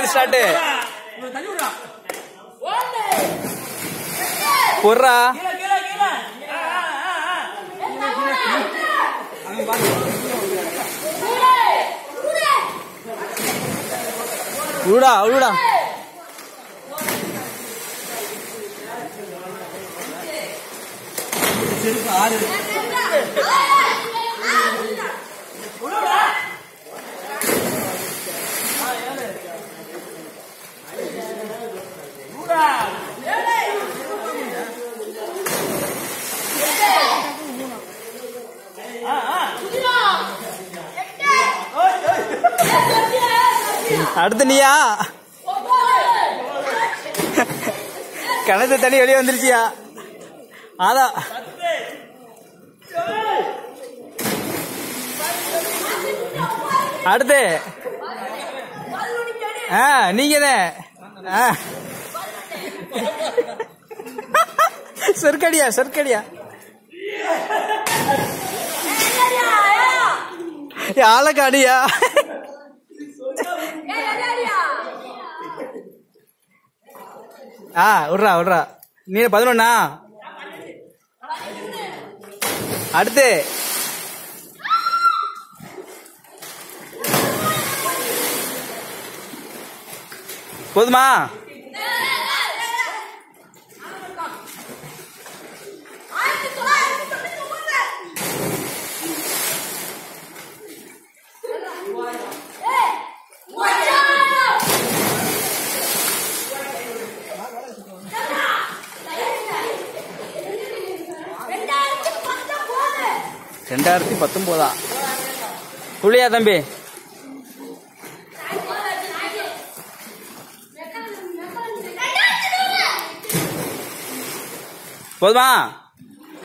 Start இவனை தள்ளி விடுறா பொர்றா கீழே கீழே கீழே ஆ, ஆ, ஆ, ஆ. அவன் பாரு. விடுடா விடுடா செருப்பு ஆறு விடுடா. ஆ, ஏழு. விடுடா. ஆ, ஆ. ஓய், ஓய். அடுத்து நீயா கிணத்து தண்ணி வெளியே வந்துருச்சியா அதான் அடுத்து ஆ நீங்க ஆ சொற்கடியா சொற்கடியா ஆளக்காடியா ஆ விட்றா விட்றா நீ பதினொன்னா அடுத்து போதுமா ரெண்டாயிரத்தி பத்தொம்போதா புள்ளியா தம்பி போதுமா